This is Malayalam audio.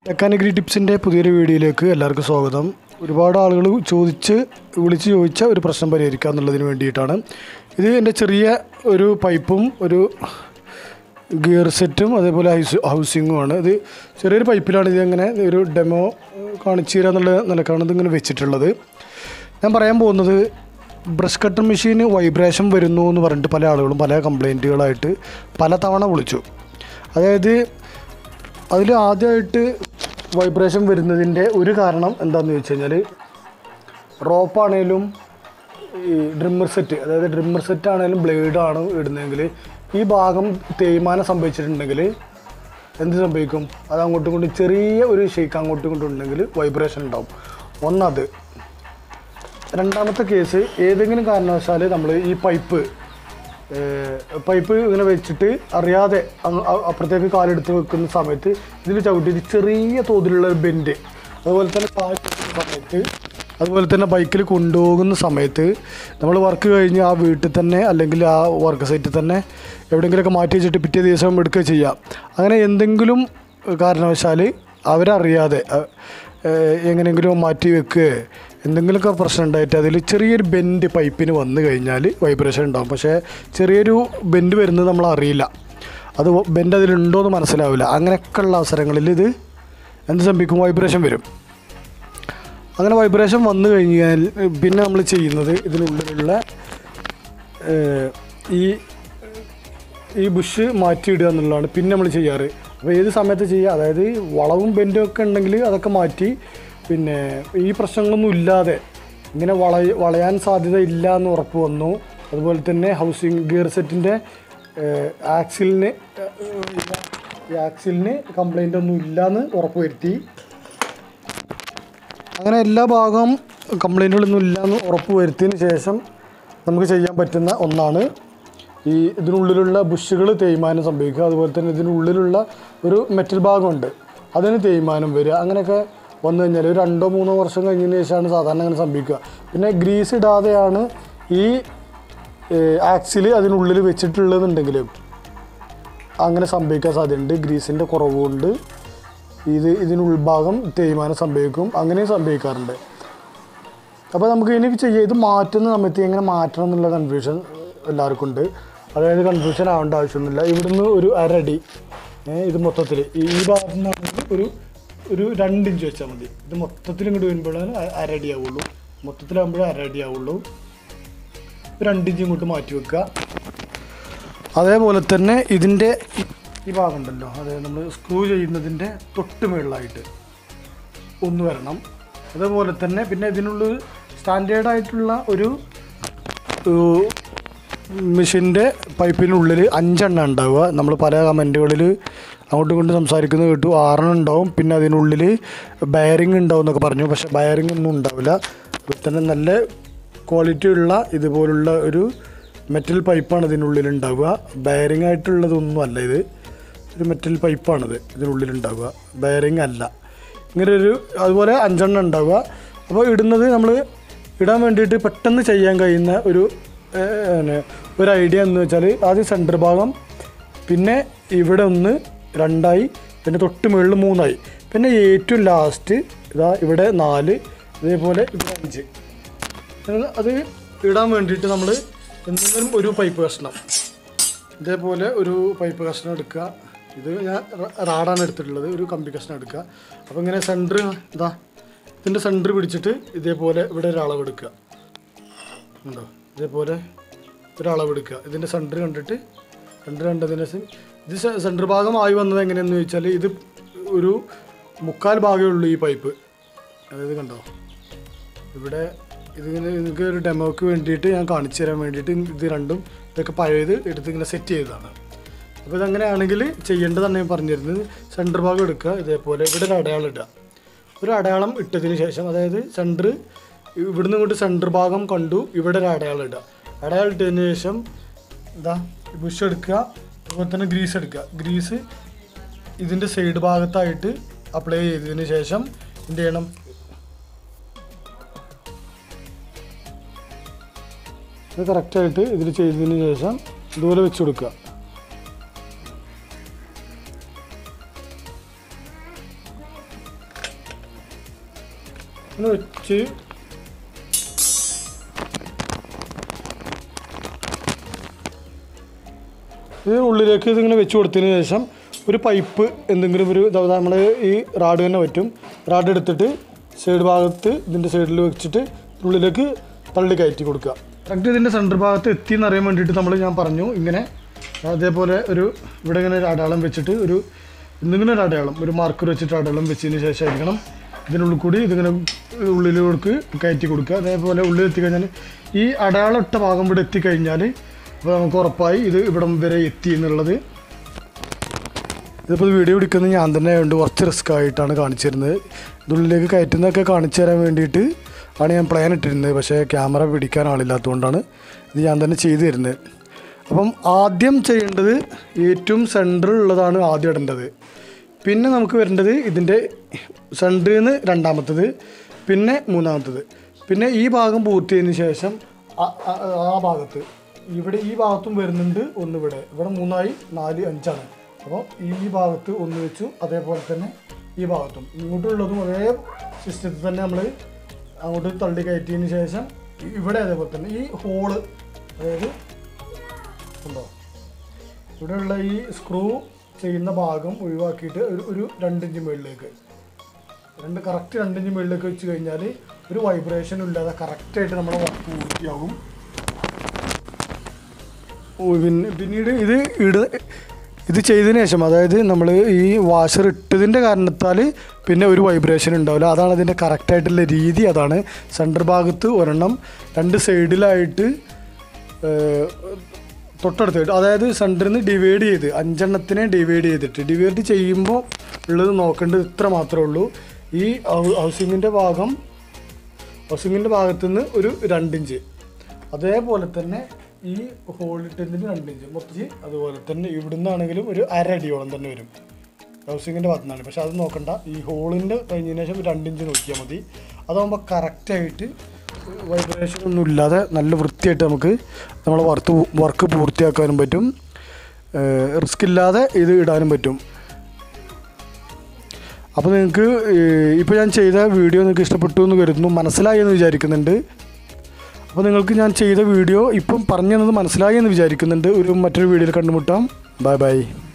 മെക്കാനിക്കൽ ടിപ്സിൻ്റെ പുതിയൊരു വീഡിയോയിലേക്ക് എല്ലാവർക്കും സ്വാഗതം ഒരുപാട് ആളുകൾ ചോദിച്ച് വിളിച്ച് ചോദിച്ച ഒരു പ്രശ്നം പരിഹരിക്കുക എന്നുള്ളതിന് വേണ്ടിയിട്ടാണ് ഇത് എൻ്റെ ചെറിയ ഒരു പൈപ്പും ഒരു ഗിയർ സെറ്റും അതേപോലെ ഹൗസ് ഹൗസിങ്ങുമാണ് ഇത് ചെറിയൊരു പൈപ്പിലാണ് ഇതിങ്ങനെ ഒരു ഡെമോ കാണിച്ചു തരാം എന്നുള്ള നിലക്കാണ് ഇതിങ്ങനെ വെച്ചിട്ടുള്ളത് ഞാൻ പറയാൻ പോകുന്നത് ബ്രഷ് കട്ടർ മെഷീന് വൈബ്രേഷൻ വരുന്നു എന്ന് പറഞ്ഞിട്ട് പല ആളുകളും പല കംപ്ലൈൻറ്റുകളായിട്ട് പല തവണ വിളിച്ചു അതായത് അതിൽ ആദ്യമായിട്ട് വൈബ്രേഷൻ വരുന്നതിൻ്റെ ഒരു കാരണം എന്താണെന്ന് ചോദിച്ചു കഴിഞ്ഞാൽ റോപ്പാണേലും ഈ ഡ്രിമ്മർ സെറ്റ് അതായത് ഡ്രിമ്മർ സെറ്റ് ആണെങ്കിലും ബ്ലേഡാണ് ഇടുന്നതെങ്കിൽ ഈ ഭാഗം തേയ്മാനം സംഭവിച്ചിട്ടുണ്ടെങ്കിൽ എന്ത് സംഭവിക്കും അത് അങ്ങോട്ടും ഇങ്ങോട്ടും ചെറിയ ഒരു ഷേക്ക് അങ്ങോട്ടും ഇങ്ങോട്ടും ഉണ്ടെങ്കിൽ വൈബ്രേഷൻ ഉണ്ടാവും ഒന്നത് രണ്ടാമത്തെ കേസ് ഏതെങ്കിലും കാരണവശാൽ നമ്മൾ ഈ പൈപ്പ് പൈപ്പ് ഇങ്ങനെ വെച്ചിട്ട് അറിയാതെ അങ്ങ് അ- അപ്പുറത്തേക്ക് കാലെടുത്ത് വെക്കുന്ന സമയത്ത് ഇതിൽ ചവിട്ടിയിട്ട് ചെറിയ തോതിലുള്ള ഒരു ബെൻഡ് അതുപോലെ തന്നെ കാല് വെക്കുന്ന സമയത്ത് അതുപോലെ തന്നെ ബൈക്കിൽ കൊണ്ടുപോകുന്ന സമയത്ത് നമ്മൾ വർക്ക് കഴിഞ്ഞ് ആ വീട്ടിൽ തന്നെ അല്ലെങ്കിൽ ആ വർക്ക് സൈറ്റിൽ തന്നെ എവിടെയെങ്കിലുമൊക്കെ മാറ്റി വെച്ചിട്ട് പിറ്റേ ദിവസം എടുക്കുക ചെയ്യാം അങ്ങനെ എന്തെങ്കിലും കാരണവശാൽ അവരറിയാതെ അ- ഏഹ് എങ്ങനെയെങ്കിലും മാറ്റി വെക്കുക എന്തെങ്കിലുമൊക്കെ പ്രശ്നം ഉണ്ടായിട്ട് അതിൽ ചെറിയൊരു ബെൻഡ് പൈപ്പിന് വന്നു കഴിഞ്ഞാൽ വൈബ്രേഷൻ ഉണ്ടാവും പക്ഷേ ചെറിയൊരു ബെൻഡ് വരുന്നത് നമ്മൾ അറിയില്ല അത് ബെൻഡ് അതിലുണ്ടോ എന്ന് മനസ്സിലാവില്ല അങ്ങനെയൊക്കെയുള്ള അവസരങ്ങളിൽ ഇത് എന്ത് സംഭവിക്കും വൈബ്രേഷൻ വരും അങ്ങനെ വൈബ്രേഷൻ വന്നു കഴിഞ്ഞാൽ പിന്നെ നമ്മൾ ചെയ്യുന്നത് ഇതിനുള്ളിലുള്ള ഏഹ്, ഈ ഈ ബുഷ് മാറ്റിയിടുക എന്നുള്ളതാണ് പിന്നെ നമ്മൾ ചെയ്യാറ് അപ്പോൾ ഏത് സമയത്ത് ചെയ്യുക അതായത് വളവും ബെൻഡും ഒക്കെ ഉണ്ടെങ്കിൽ അതൊക്കെ മാറ്റി പിന്നെ ഈ പ്രശ്നങ്ങളൊന്നും ഇല്ലാതെ ഇങ്ങനെ വള വളയാൻ സാധ്യത ഇല്ല എന്ന് ഉറപ്പ് വന്നു അതുപോലെ തന്നെ ഹൗസിംഗ് ഗിയർ സെറ്റിൻ്റെ ആക്സിലിന് ഈ ആക്സിലിന് കംപ്ലൈൻ്റ് ഒന്നും ഇല്ല എന്ന് ഉറപ്പ് വരുത്തി അങ്ങനെ എല്ലാ ഭാഗവും കംപ്ലൈൻറ്റുകളൊന്നും ഇല്ലയെന്ന് ഉറപ്പ് വരുത്തിയതിന് ശേഷം നമുക്ക് ചെയ്യാൻ പറ്റുന്ന ഒന്നാണ് ഈ ഇതിനുള്ളിലുള്ള ബുഷുകൾ തേയ്മാനം സംഭവിക്കുക അതുപോലെ തന്നെ ഇതിനുള്ളിലുള്ള ഒരു മെറ്റൽ ഭാഗമുണ്ട് അതിന് തേയ്മാനം വരിക അങ്ങനെയൊക്കെ വന്നു കഴിഞ്ഞാൽ ഒരു രണ്ടോ മൂന്നോ വർഷം കഴിഞ്ഞതിന് ശേഷമാണ് സാധാരണ അങ്ങനെ സംഭവിക്കുക പിന്നെ ഗ്രീസ് ഇടാതെയാണ് ഈ ആക്സിൽ അതിനുള്ളിൽ വെച്ചിട്ടുള്ളതെന്നുണ്ടെങ്കിലും അങ്ങനെ സംഭവിക്കാൻ സാധ്യതയുണ്ട് ഗ്രീസിൻ്റെ കുറവുകൊണ്ട് ഇത് ഇതിന് ഉൾഭാഗം തേയ്മാനം സംഭവിക്കും അങ്ങനെയും സംഭവിക്കാറുണ്ട് അപ്പോൾ നമുക്ക് ഇനി ചെയ്യാം ഇത് മാറ്റുന്ന സമയത്ത് എങ്ങനെ മാറ്റണം എന്നുള്ള കൺഫ്യൂഷൻ എല്ലാവർക്കും ഉണ്ട് അതായത് കൺഫ്യൂഷൻ ആവേണ്ട ആവശ്യമൊന്നുമില്ല ഇവിടുന്ന് ഒരു അരടി ഏ, ഇത് മൊത്തത്തിൽ ഈ ഈ ഭാഗത്ത് നിന്നാണെങ്കിൽ ഒരു ഒരു രണ്ട് ഇഞ്ച് വെച്ചാൽ മതി ഇത് മൊത്തത്തിൽ ഇങ്ങോട്ട് വരുമ്പോഴാണ് അ- അരടി ആവുള്ളൂ മൊത്തത്തിലാകുമ്പോഴേ അരടി ആവുള്ളൂ ഒരു രണ്ട് ഇഞ്ച് ഇങ്ങോട്ട് മാറ്റി വെക്കുക അതേപോലെ തന്നെ ഇതിൻ്റെ ഈ- ഈ ഭാഗം ഉണ്ടല്ലോ അതായത് നമ്മൾ സ്ക്രൂ ചെയ്യുന്നതിൻ്റെ തൊട്ട് മുകളിലായിട്ട് ഒന്ന് വരണം അതേപോലെ തന്നെ പിന്നെ ഇതിനുള്ളിൽ സ്റ്റാൻഡേർഡ് ആയിട്ടുള്ള ഒരു മെഷീൻ്റെ പൈപ്പിനുള്ളിൽ അഞ്ചെണ്ണം ഉണ്ടാവുക നമ്മൾ പല കമൻറ്റുകളിൽ അങ്ങോട്ടും ഇങ്ങോട്ടും സംസാരിക്കുന്നത് കേട്ടു ആറെണ്ണം ഉണ്ടാവും പിന്നെ അതിനുള്ളിൽ ബയറിംഗ് ഉണ്ടാവും എന്നൊക്കെ പറഞ്ഞു പക്ഷേ ബയറിംഗ് ഒന്നും ഉണ്ടാവില്ല അതുപോലെ തന്നെ നല്ല ക്വാളിറ്റി ഉള്ള ഇതുപോലുള്ള ഒരു മെറ്റൽ പൈപ്പാണ് ഇതിനുള്ളിൽ ഉണ്ടാവുക ബയറിംഗ് ആയിട്ടുള്ളതൊന്നും അല്ല ഇത് ഒരു മെറ്റൽ പൈപ്പാണിത് ഇതിനുള്ളിൽ ഉണ്ടാവുക ബയറിംഗ് അല്ല ഇങ്ങനെ ഒരു അതുപോലെ അഞ്ചെണ്ണം ഉണ്ടാവുക അപ്പോൾ ഇടുന്നത് നമ്മൾ ഇടാൻ വേണ്ടിയിട്ട് പെട്ടെന്ന് ചെയ്യാൻ കഴിയുന്ന ഒരു ഏഹ്, പിന്നെ ഒരു ഐഡിയ എന്ന് വെച്ചാൽ ആദ്യം സെൻറ്റർ ഭാഗം പിന്നെ ഇവിടെ ഒന്ന് രണ്ടായി പിന്നെ തൊട്ട് മുകളിൽ മൂന്നായി പിന്നെ ഏറ്റവും ലാസ്റ്റ് ഇതാ ഇവിടെ നാല് ഇതേപോലെ ഇവിടെ അഞ്ച് അത് അത് ഇടാൻ വേണ്ടിയിട്ട് നമ്മൾ എന്തെങ്കിലും ഒരു പൈപ്പ് കഷ്ണം ഇതേപോലെ ഒരു പൈപ്പ് കഷ്ണം എടുക്കുക ഇത് ഞാൻ റ- റാഡാണ് എടുത്തിട്ടുള്ളത് ഒരു കമ്പി കഷ്ണം എടുക്കുക അപ്പോൾ ഇങ്ങനെ സെൻറ്റർ ഇതാ ഇതിൻ്റെ സെൻറ്റർ പിടിച്ചിട്ട് ഇതേപോലെ ഇവിടെ ഒരു അളവ് എടുക്കുക ഉണ്ടോ ഇതേപോലെ ഒരു അളവ് എടുക്കുക ഇതിൻ്റെ സെൻറ്റർ കണ്ടിട്ട് സെൻറ്റർ കണ്ടതിന് ശേഷം ഇത് സെൻറ്റർ ഭാഗം ആയി വന്നത് എങ്ങനെയെന്ന് ചോദിച്ചാൽ ഇത് ഒരു മുക്കാൽ ഭാഗമേ ഉള്ളൂ ഈ പൈപ്പ് അതായത് കണ്ടോ ഇവിടെ ഇതിങ്ങനെ നിങ്ങൾക്ക് ഒരു ഡെമോക്ക് വേണ്ടിയിട്ട് ഞാൻ കാണിച്ചു തരാൻ വേണ്ടിയിട്ട് ഇത് രണ്ടും ഇതൊക്കെ പഴയത് എടുത്ത് ഇങ്ങനെ സെറ്റ് ചെയ്തതാണ് അപ്പോൾ ഇതങ്ങനെയാണെങ്കിൽ ചെയ്യേണ്ടതാണ് ഞാൻ പറഞ്ഞിരുന്നത് സെൻറ്റർ ഭാഗം എടുക്കുക ഇതേപോലെ ഇവിടെ ഒരു അടയാളം ഇടുക ഒരു അടയാളം ഇട്ടതിന് ശേഷം അതായത് സെൻറ്റർ ഇവിടുന്ന് ഇങ്ങോട്ട് സെൻറ്റർ ഭാഗം കണ്ടു ഇവിടെ ഒരു അടയാളം ഇടുക അടയാളം ഇട്ടതിന് ശേഷം ഇതാ ബുഷ് എടുക്കുക അതുപോലെ തന്നെ ഗ്രീസ് എടുക്കുക ഗ്രീസ് ഇതിൻ്റെ സൈഡ് ഭാഗത്തായിട്ട് അപ്ലൈ ചെയ്തതിന് ശേഷം എന്ത് ചെയ്യണം ഇത് കറക്റ്റായിട്ട് ഇതിൽ ചെയ്തതിന് ശേഷം ഇതുപോലെ വെച്ച് കൊടുക്കുക ഇങ്ങനെ വെച്ച് ഇത് ഉള്ളിലേക്ക് ഇതിങ്ങനെ വെച്ച് കൊടുത്തതിന് ശേഷം ഒരു പൈപ്പ് എന്തെങ്കിലും ഒരു നമ്മൾ ഈ റാഡ് തന്നെ പറ്റും റാഡ് എടുത്തിട്ട് സൈഡ് ഭാഗത്ത് ഇതിൻ്റെ സൈഡിൽ വെച്ചിട്ട് ഉള്ളിലേക്ക് തള്ളി കയറ്റി കൊടുക്കുക കറക്റ്റ് ഇതിൻ്റെ സെൻറ്റർ ഭാഗത്ത് എത്തി എന്നറിയാൻ വേണ്ടിയിട്ട് നമ്മൾ ഞാൻ പറഞ്ഞു ഇങ്ങനെ അതേപോലെ ഒരു ഇവിടെ ഇങ്ങനെ ഒരു അടയാളം വെച്ചിട്ട് ഒരു എന്തെങ്കിലും ഒരു അടയാളം ഒരു മാർക്കർ വെച്ചിട്ട് അടയാളം വെച്ചതിന് ശേഷമായിരിക്കണം ഇതിനുള്ളിൽ കൂടി ഇതിങ്ങനെ ഉള്ളിലേക്ക് കയറ്റി കൊടുക്കുക അതേപോലെ ഉള്ളിൽ എത്തിക്കഴിഞ്ഞാൽ ഈ അടയാളം ഇട്ട ഭാഗം ഇവിടെ എത്തിക്കഴിഞ്ഞാൽ അപ്പോൾ നമുക്ക് ഉറപ്പായി ഇത് ഇവിടം വരെ എത്തി എന്നുള്ളത് ഇതിപ്പോൾ വീഡിയോ എടുക്കുന്നത് ഞാൻ തന്നെ ആയതുകൊണ്ട് കുറച്ച് റിസ്ക് ആയിട്ടാണ് കാണിച്ചു തരുന്നത് ഇതിനുള്ളിലേക്ക് കയറ്റുന്നതൊക്കെ കാണിച്ചു തരാൻ വേണ്ടിയിട്ട് ആണ് ഞാൻ പ്ലാൻ ഇട്ടിരുന്നത് പക്ഷേ ക്യാമറ പിടിക്കാൻ ആളില്ലാത്തതുകൊണ്ടാണ് ഇത് ഞാൻ തന്നെ ചെയ്തു തരുന്നത് അപ്പം ആദ്യം ചെയ്യേണ്ടത് ഏറ്റവും സെൻറ്ററിൽ ഉള്ളതാണ് ആദ്യം ഇടേണ്ടത് പിന്നെ നമുക്ക് വരേണ്ടത് ഇതിൻ്റെ സെൻറ്ററിൽ നിന്ന് രണ്ടാമത്തത് പിന്നെ മൂന്നാമത്തത് പിന്നെ ഈ ഭാഗം പൂർത്തിയതിന് ശേഷം ആ- ആ- ആ ഭാഗത്ത് ഇവിടെ ഈ ഭാഗത്തും വരുന്നുണ്ട് ഒന്ന് ഇവിടെ ഇവിടെ മൂന്നായി നാല് അഞ്ചാണ് അപ്പോൾ ഈ ഭാഗത്ത് ഒന്ന് വെച്ചു അതേപോലെ തന്നെ ഈ ഭാഗത്തും ഇങ്ങോട്ടുള്ളതും ഒരേ സിസ്റ്റത്തിൽ തന്നെ നമ്മൾ അങ്ങോട്ട് തള്ളി കയറ്റിയതിന് ശേഷം ഇ- ഇവിടെ അതേപോലെ തന്നെ ഈ ഹോള് അതായത് ഉണ്ടോ ഇവിടെയുള്ള ഈ സ്ക്രൂ ചെയ്യുന്ന ഭാഗം ഒഴിവാക്കിയിട്ട് ഒരു ഒരു രണ്ടിഞ്ച് മുകളിലേക്ക് രണ്ട് കറക്റ്റ് രണ്ടിഞ്ച് മുകളിലേക്ക് വെച്ച് കഴിഞ്ഞാൽ ഒരു വൈബ്രേഷനും ഇല്ലാതെ കറക്റ്റായിട്ട് നമ്മുടെ വർക്ക് പൂർത്തിയാകും ഓ, പിന്നെ പിന്നീട് ഇത് ഇട ഇത് ചെയ്തതിന് ശേഷം അതായത് നമ്മൾ ഈ വാഷർ ഇട്ടതിൻ്റെ കാരണത്താൽ പിന്നെ ഒരു വൈബ്രേഷൻ ഉണ്ടാവില്ല അതാണ് അതിൻ്റെ കറക്റ്റായിട്ടുള്ള രീതി അതാണ് സെൻറ്റർ ഭാഗത്ത് ഒരെണ്ണം രണ്ട് സൈഡിലായിട്ട് ഏഹ്, തൊട്ടടുത്തായിട്ട് അതായത് സെൻറ്ററിൽ നിന്ന് ഡിവൈഡ് ചെയ്ത് അഞ്ചെണ്ണത്തിനെ ഡിവൈഡ് ചെയ്തിട്ട് ഡിവൈഡ് ചെയ്യുമ്പോൾ ഉള്ളത് നോക്കേണ്ടത് ഇത്ര മാത്രമേ ഉള്ളൂ ഈ ഹൗ- ഹൗസിങ്ങിൻ്റെ ഭാഗം ഹൗസിങ്ങിൻ്റെ ഭാഗത്തു നിന്ന് ഒരു രണ്ടിഞ്ച് അതേപോലെ തന്നെ ഈ ഹോളിട്ടിന് രണ്ടിഞ്ച് മൊത്തത്തിൽ അതുപോലെ തന്നെ ഇവിടുന്നാണെങ്കിലും ഒരു അര അടിയോളം തന്നെ വരും ഹൗസിങ്ങിൻ്റെ ഭാഗത്തു നിന്നാണ് പക്ഷെ അത് നോക്കണ്ട ഈ ഹോളിൻ്റെ കഴിഞ്ഞതിന് ശേഷം റിഞ്ച് നോക്കിയാൽ മതി അതാകുമ്പോൾ കറക്റ്റായിട്ട് വൈബ്രേഷൻ ഒന്നും ഇല്ലാതെ നല്ല വൃത്തിയായിട്ട് നമുക്ക് നമ്മളെ വർക്ക് വർക്ക് പൂർത്തിയാക്കാനും പറ്റും റിസ്ക് ഇല്ലാതെ ഇത് ഇടാനും പറ്റും അപ്പോൾ നിങ്ങൾക്ക് ഇപ്പോൾ ഞാൻ ചെയ്ത വീഡിയോ നിങ്ങൾക്ക് ഇഷ്ടപ്പെട്ടു എന്ന് കരുതുന്നു മനസ്സിലായി എന്ന് വിചാരിക്കുന്നുണ്ട് അപ്പോൾ നിങ്ങൾക്ക് ഞാൻ ചെയ്ത വീഡിയോ ഇപ്പം പറഞ്ഞു തന്നത് മനസ്സിലായി എന്ന് വിചാരിക്കുന്നുണ്ട് ഒരു മറ്റൊരു വീഡിയോയിൽ കണ്ടുമുട്ടാം ബൈ ബൈ